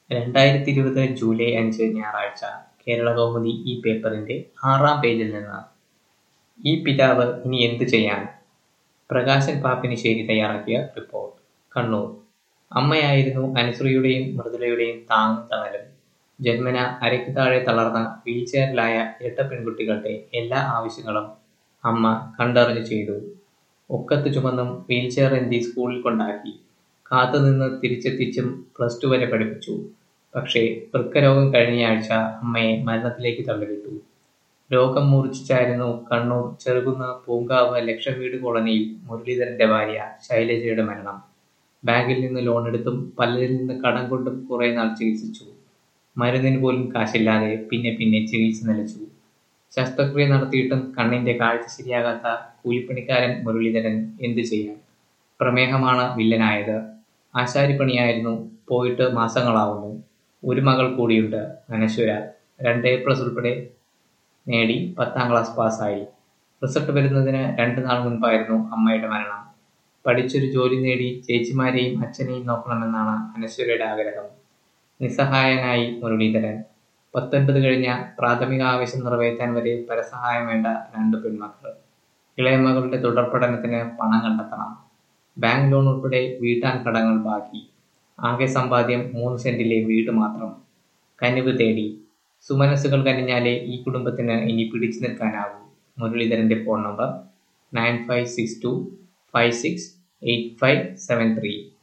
രണ്ടായിരത്തി ഇരുപത് ജൂലൈ അഞ്ച് ഞായറാഴ്ച കേരളകൗമുദി ഈ പേപ്പറിന്റെ ആറാം പേജിൽ നിന്ന് ഈ പിതാവ് ഇനി എന്തു ചെയ്യാൻ പ്രകാശൻ പാപ്പിനിശ്ശേരി തയ്യാറാക്കിയ റിപ്പോർട്ട് കണ്ണൂർ അമ്മയായിരുന്നു അനുശ്രീയുടെയും മൃദുലയുടെയും താങ്ങും തണലും ജന്മന അരയ്ക്ക് താഴെ തളർന്ന വീൽചെയറിലായ ഇരട്ട പെൺകുട്ടികളുടെ എല്ലാ ആവശ്യങ്ങളും അമ്മ കണ്ടറിഞ്ഞു ചെയ്തു ഒക്കത്ത് ചുമന്നും വീൽചെയർ എന്തി സ്കൂളിൽ കൊണ്ടാക്കി കാത്തുനിന്ന് തിരിച്ചെത്തിച്ചും പ്ലസ് ടു വരെ പഠിപ്പിച്ചു പക്ഷേ വൃക്കരോഗം കഴിഞ്ഞയാഴ്ച അമ്മയെ മരണത്തിലേക്ക് തള്ളിവിട്ടു രോഗം മൂർച്ഛിച്ചായിരുന്നു കണ്ണൂർ ചെറുകുന്ന് പൂങ്കാവ് ലക്ഷം വീട് കോളനിയിൽ മുരളീധരന്റെ ഭാര്യ ശൈലജയുടെ മരണം ബാങ്കിൽ നിന്ന് ലോൺ എടുത്തും പലരിൽ നിന്ന് കടം കൊണ്ടും കുറെ നാൾ ചികിത്സിച്ചു മരുന്നിന് പോലും കാശില്ലാതെ പിന്നെ പിന്നെ ചികിത്സ നിലച്ചു ശസ്ത്രക്രിയ നടത്തിയിട്ടും കണ്ണിന്റെ കാഴ്ച ശരിയാകാത്ത കൂലിപ്പണിക്കാരൻ മുരളീധരൻ എന്തു ചെയ്യാൻ പ്രമേഹമാണ് വില്ലനായത് ആശാരിപ്പണിയായിരുന്നു പോയിട്ട് മാസങ്ങളാവുന്നു ഒരു മകൾ കൂടിയുണ്ട് അനശ്വര രണ്ട് എ പ്ലസ് ഉൾപ്പെടെ നേടി പത്താം ക്ലാസ് പാസ്സായി റിസൾട്ട് വരുന്നതിന് രണ്ട് നാൾ മുൻപായിരുന്നു അമ്മയുടെ മരണം പഠിച്ചൊരു ജോലി നേടി ചേച്ചിമാരെയും അച്ഛനെയും നോക്കണമെന്നാണ് അനശ്വരയുടെ ആഗ്രഹം നിസ്സഹായനായി മുരളീധരൻ പത്തൊൻപത് കഴിഞ്ഞ പ്രാഥമിക ആവശ്യം നിറവേറ്റാൻ വരെ പരസഹായം വേണ്ട രണ്ട് പെൺമക്കൾ ഇളയമകളുടെ തുടർ പഠനത്തിന് പണം കണ്ടെത്തണം ബാങ്ക് ലോൺ ഉൾപ്പെടെ വീട്ടാൻ കടങ്ങൾ ബാക്കി ആകെ സമ്പാദ്യം മൂന്ന് സെന്റിലെ വീട് മാത്രം കനിവ് തേടി സുമനസ്സുകൾ കനിഞ്ഞാലേ ഈ കുടുംബത്തിന് ഇനി പിടിച്ചു നിൽക്കാനാവൂ മുരളീധരന്റെ phone number nine five six two five six eight five seven three